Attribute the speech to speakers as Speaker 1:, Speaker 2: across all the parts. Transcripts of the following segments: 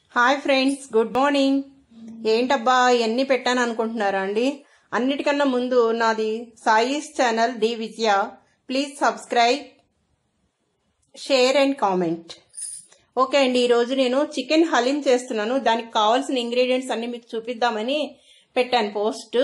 Speaker 1: Hi friends good morning ఏంటబ్బా ఎన్ని పెట్టాను అనుకుంటున్నారా అండి అన్నిటికన్నా ముందు నాది సాయిస్ ఛానల్ డి Vijaya please subscribe share and comment okay అండి ఈరోజు నేను చికెన్ హలీం చేస్తున్నాను దానికి కావాల్సిన ఇంగ్రీడియంట్స్ అన్ని మీకు చూపిద్దామని పెట్టాను పోస్ట్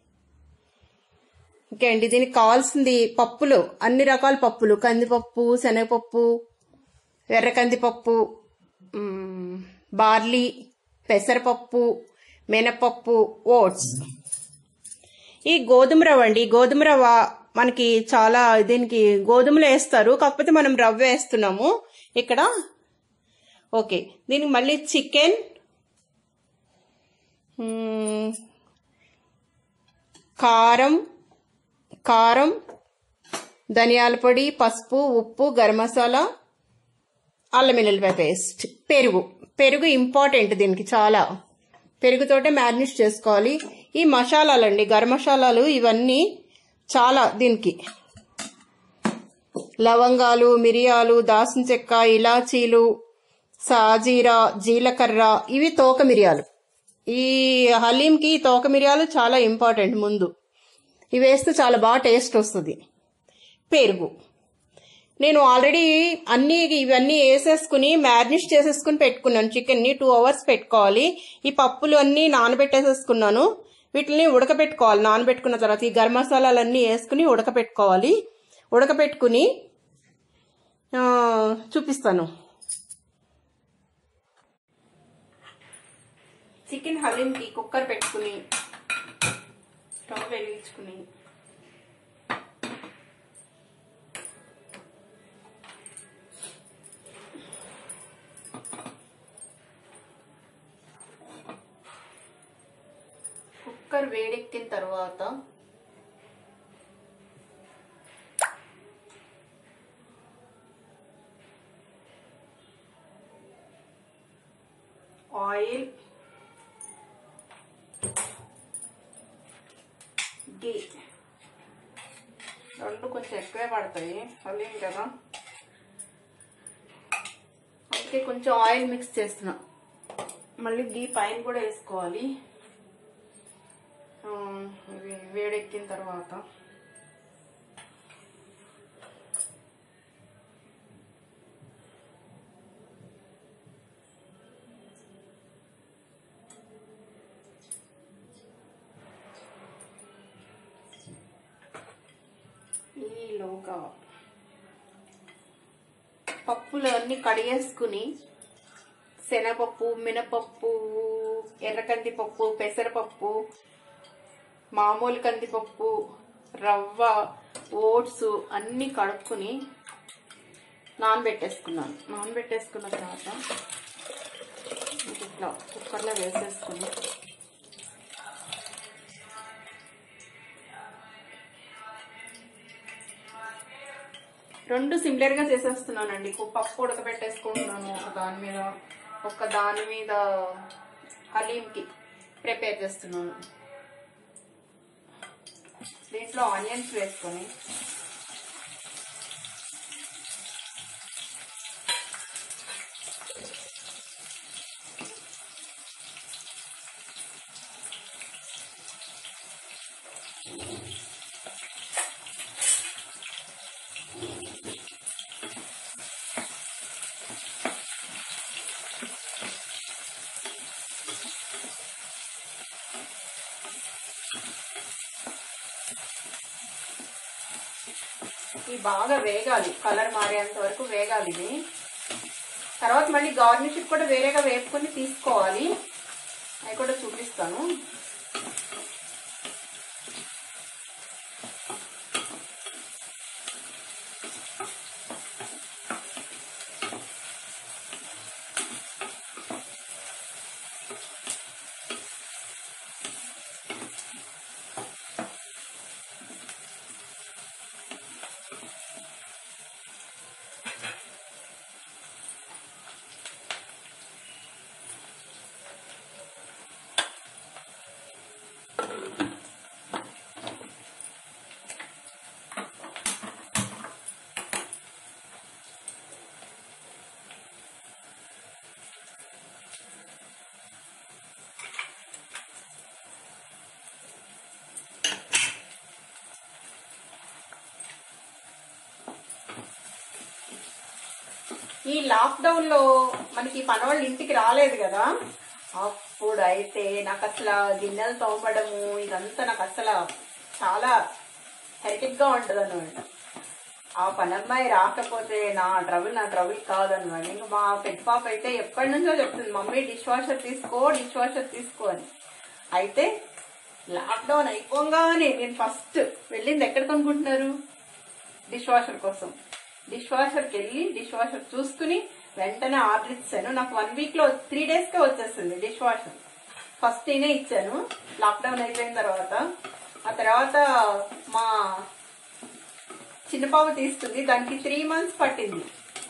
Speaker 1: ఓకే అండి దీనికి కావాల్సింది పప్పులు అన్ని రకాల పప్పులు కందిపప్పు శనగపప్పు ఎర్ర కందిపప్పు మ్, బార్లీ పెసరపప్పు మినపప్పు ఓట్స్ ఈ గోధుమ రవ్వ అండి గోధుమ రవ్వ మనకి చాలా దీనికి గోధుమలు వేస్తారు కాకపోతే మనం రవ్వ వేస్తున్నాము ఇక్కడ ఓకే దీనికి మళ్ళీ చికెన్ మ్, కారం కారం ధనియాల పొడి పసుపు ఉప్పు గరం మసాలా అల్లం వెల్లుల్లిపాయ పేస్ట్ పెరుగు పెరుగు ఇంపార్టెంట్ దీనికి చాలా పెరుగుతోటే మ్యారినేట్ చేసుకోవాలి ఈ మసాలాలండి గరం మసాలాలు ఇవన్నీ చాలా దీనికి లవంగాలు మిరియాలు దాసిన చెక్క ఇలాచీలు సాజీరా జీలకర్ర ఇవి తోక మిరియాలు ఈ హలీంకి ఈ తోక మిరియాలు చాలా ఇంపార్టెంట్ ముందు ఇవి వేస్తే చాలా బాగా టేస్ట్ వస్తుంది పెరుగు నేను ఆల్రెడీ అన్ని ఇవన్నీ వేసేసుకుని మ్యారినేట్ చేసేసుకుని పెట్టుకున్నాను చికెన్ని టూ అవర్స్ పెట్టుకోవాలి ఈ పప్పులు అన్నీ నానబెట్టేసేసుకున్నాను వీటిని ఉడకబెట్టుకోవాలి నానబెట్టుకున్న తర్వాత ఈ గరం మసాలాలన్నీ వేసుకుని ఉడకబెట్టుకోవాలి ఉడకబెట్టుకుని ఆ, చూపిస్తాను చికెన్ హలీంకి కుక్కర్ పెట్టుకుని స్టవ్ వెలిగించుకుని కుక్కర్ వేడెక్కిన తర్వాత ఆయిల్ గీ రెండు కొంచెం ఎక్కువే పడతాయి హలీం కదా అందుకే కొంచెం ఆయిల్ మిక్స్ చేస్తున్నా మళ్ళీ గీ పైన కూడా వేసుకోవాలి ఆ, ఇవి వేడెక్కిన తర్వాత ఈలోగా పప్పులు అన్ని కడిగేసుకుని శనగపప్పు మినపప్పు ఎర్ర కందిపప్పు పెసరపప్పు మామూలు కందిపప్పు రవ్వ ఓట్స్ అన్ని కడుక్కుని నానబెట్టేసుకున్నాను నానబెట్టేసుకున్న తర్వాత ఇట్లా కుక్కర్లో వేసేసుకుని రెండు సిమిలర్ గా చేసేస్తున్నానండి కు- పప్పు ఉడకబెట్టేసుకుంటున్నాను ఒక దాని మీద ఒక దాని మీద హలీంకి ప్రిపేర్ చేస్తున్నాను దీంట్లో ఆనియన్స్ వేసుకొని ఇవి బాగా వేగాలి కలర్ మారేంత వరకు వేగాలి ఇది తర్వాత మళ్ళీ గార్నిష్ కూడా వేరేగా వేపుకొని తీసుకోవాలి అవి కూడా చూపిస్తాను ఈ లాక్డౌన్ లో మనకి పనవాళ్ళు ఇంటికి రాలేదు కదా అప్పుడు అయితే నాకు అసలు గిన్నెలు తోమడము ఇదంతా నాకు అసలు చాలా హెక్టిక్ గా ఉంటది అనమాట ఆ పనమ్మాయి రాకపోతే నా ట్రబుల్ నా ట్రబుల్ కాదనమాట ఇంకా మా పెద్ద పాప అయితే ఎప్పటి నుంచో చెప్తుంది మమ్మీ డిష్ వాషర్ తీసుకో డిష్ వాషర్ తీసుకో అని అయితే లాక్డౌన్ అయిపోగానే నేను ఫస్ట్ వెళ్ళింది ఎక్కడికి అనుకుంటున్నారు డిష్ వాషర్ కోసం డిష్ వాషర్కి వెళ్ళి డిష్ వాషర్ చూసుకుని వెంటనే ఆర్డర్ ఇచ్చాను నాకు వన్ వీక్ లో త్రీ డేస్ కే వచ్చేసింది డిష్ వాషర్ ఫస్ట్ నేనే ఇచ్చాను లాక్డౌన్ అయిపోయిన తర్వాత ఆ తర్వాత మా చిన్న పాప తీసుకుంది దానికి త్రీ మంత్స్ పట్టింది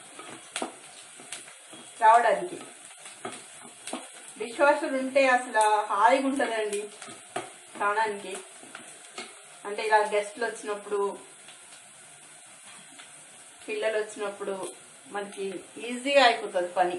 Speaker 1: రావడానికి డిష్ వాషర్ ఉంటే అసలు హాయిగా ఉంటుందండి ప్రాణానికి అంటే ఇలా గెస్ట్లు వచ్చినప్పుడు పిల్లలు వచ్చినప్పుడు మనకి ఈజీగా అయిపోతుంది పని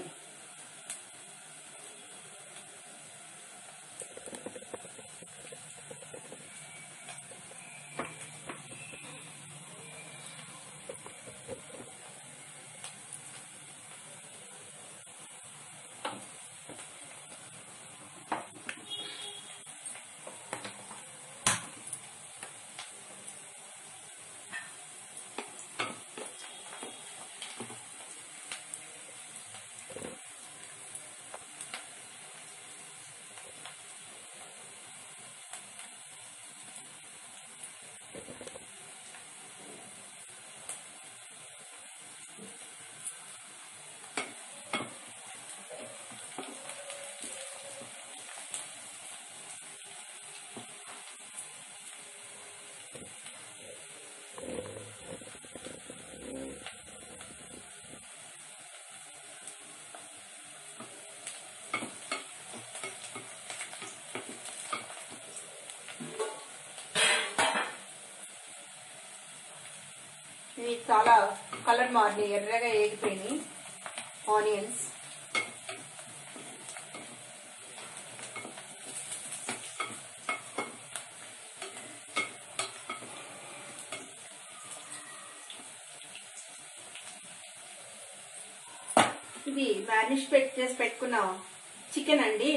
Speaker 1: ఇవి చాలా కలర్ మారినాయి ఎర్రగా ఏగిపోయినాయి ఆనియన్స్ ఇది మ్యారినేట్ పెట్ చేసి పెట్టుకున్న చికెన్ అండి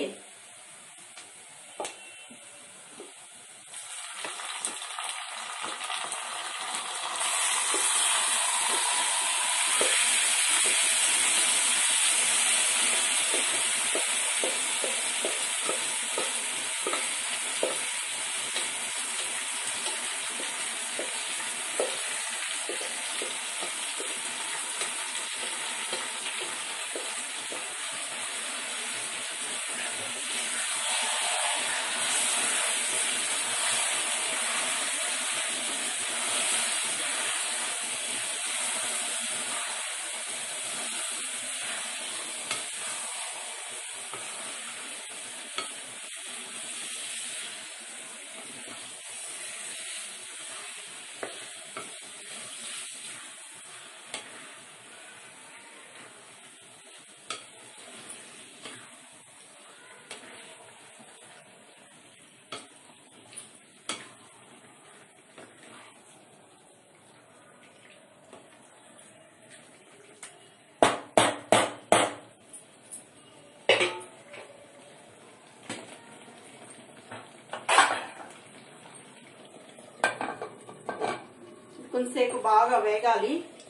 Speaker 1: కొంతసేపు బాగా వేగాలి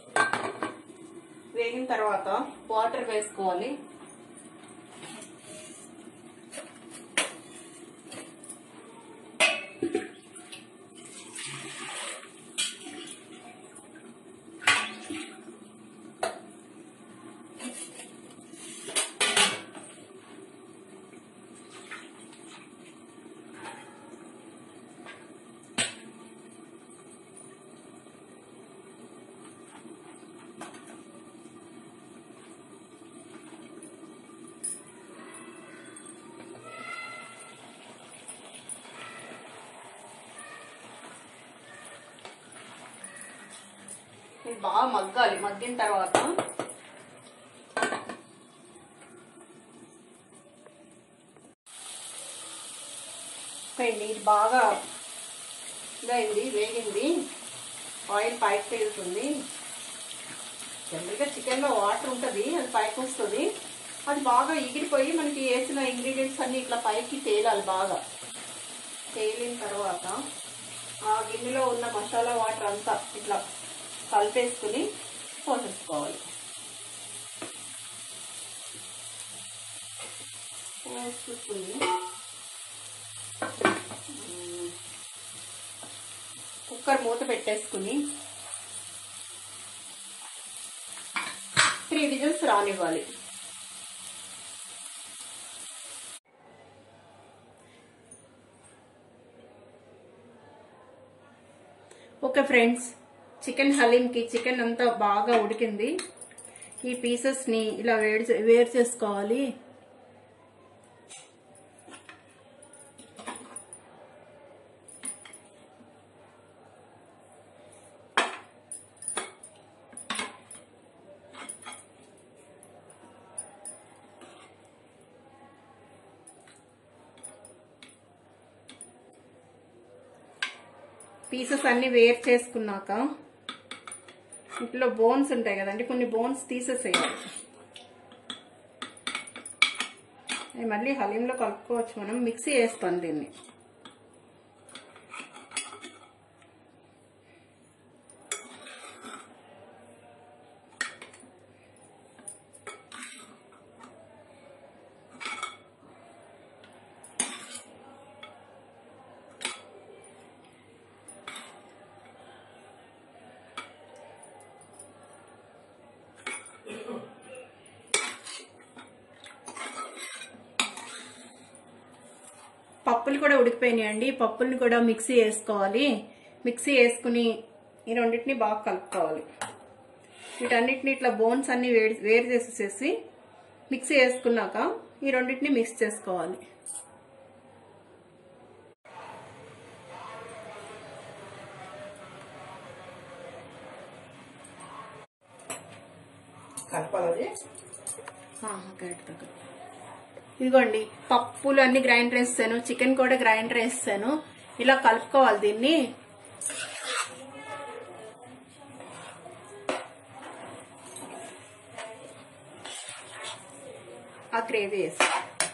Speaker 1: వేగిన తర్వాత వాటర్ వేసుకోవాలి ఇది బాగా మగ్గాలి మగ్గిన తర్వాత అండి ఇది బాగా ఇదైంది వేగింది ఆయిల్ పైకి తేలుతుంది జనరల్గా చికెన్లో వాటర్ ఉంటుంది అది పైకి వస్తుంది అది బాగా ఎగిరిపోయి మనకి వేసిన ఇంగ్రీడియంట్స్ అన్ని ఇట్లా పైకి తేలాలి బాగా తేలిన తర్వాత ఆ గిన్నెలో ఉన్న మసాలా వాటర్ అంతా ఇట్లా కలిపేసుకుని పోసేసుకోవాలి పోసుకుని కుక్కర్ మూత పెట్టేసుకుని త్రీ విజిల్స్ రానివ్వాలి ఓకే ఫ్రెండ్స్ చికెన్ హలీంకి చికెన్ అంతా బాగా ఉడికింది ఈ పీసెస్ని ఇలా వేడి చే- వేరు చేసుకోవాలి పీసెస్ అన్ని వేరు చేసుకున్నాక ఇంట్లో బోన్స్ ఉంటాయి కదండి కొన్ని బోన్స్ తీసేసేయాలి అవి మళ్ళీ హలీంలో కలుపుకోవచ్చు మనం మిక్సీ వేస్తాం దీన్ని పప్పులు కూడా ఉడికిపోయినాయండి పప్పుల్ని కూడా మిక్సీ వేసుకోవాలి మిక్సీ వేసుకుని ఈ రెండింటిని బాగా కలుపుకోవాలి వీటన్నిటిని ఇట్లా బోన్స్ అన్ని వేడి వేరు చేసేసేసి మిక్సీ వేసుకున్నాక ఈ రెండింటిని మిక్స్ చేసుకోవాలి
Speaker 2: కలపాలి
Speaker 1: ఆహా, కరెక్ట్ దగ్గర. ఇదిగోండి పప్పులు అన్ని గ్రైండర్ వేస్తాను చికెన్ కూడా గ్రైండర్ వేస్తాను ఇలా కలుపుకోవాలి దీన్ని ఆ గ్రేవీ వేసి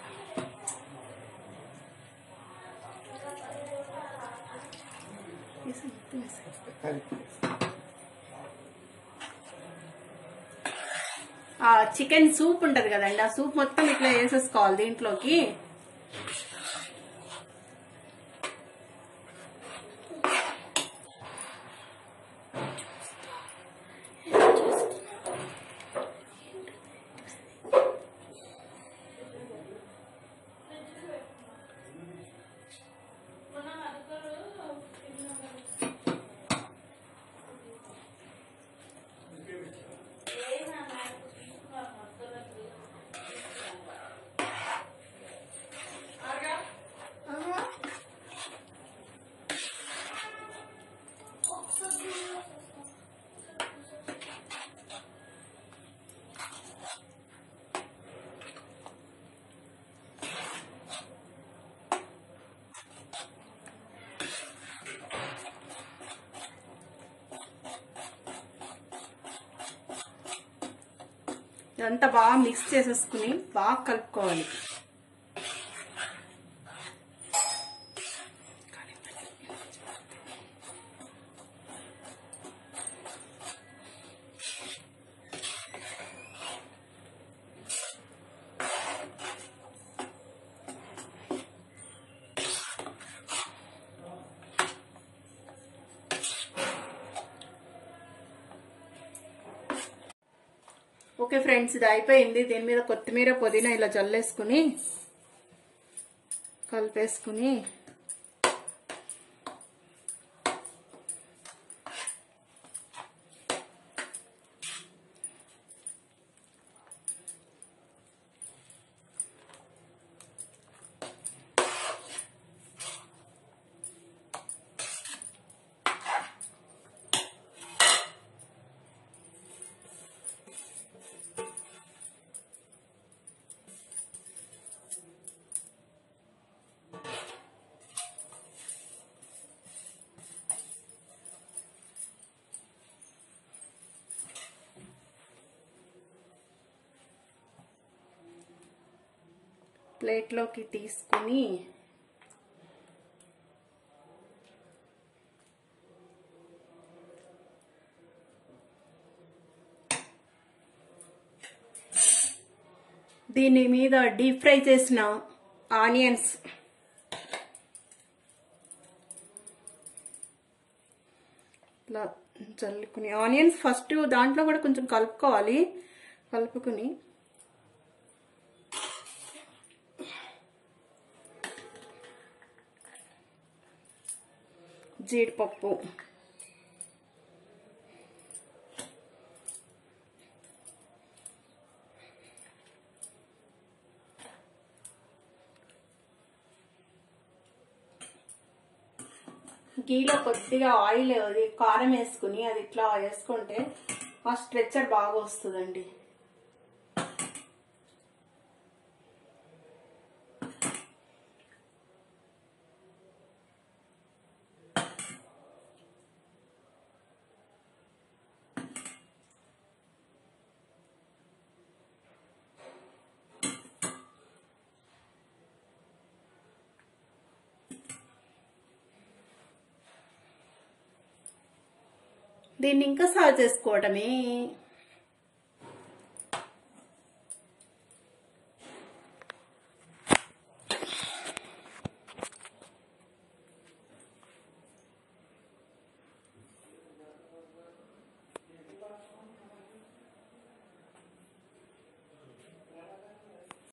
Speaker 1: వేసి, మొత్తం వేసి.
Speaker 2: కలిపి
Speaker 1: ఆ చికెన్ సూప్ ఉంటది కదండి ఆ సూప్ మొత్తం ఇట్లా వేసేసుకోవాలి దీంట్లోకి ఇదంతా బాగా మిక్స్ చేసేసుకుని బాగా కలుపుకోవాలి ఓకే ఫ్రెండ్స్ ఇది అయిపోయింది దీని మీద కొత్తిమీర పుదీనా ఇలా జల్లేసుకుని కలిపేసుకుని ప్లేట్లోకి తీసుకుని దీని మీద డీప్ ఫ్రై చేసిన ఆనియన్స్ ఇట్లా చల్లుకుని ఆనియన్స్ ఫస్ట్ దాంట్లో కూడా కొంచెం కలుపుకోవాలి కలుపుకుని జీడిపప్పు గీలో కొద్దిగా ఆయిల్ అది కారం వేసుకుని అది ఇట్లా వేసుకుంటే ఆ స్ట్రెచ్చర్ బాగా వస్తుందండి దీన్ని ఇంకా సర్వ్ చేసుకోవటమే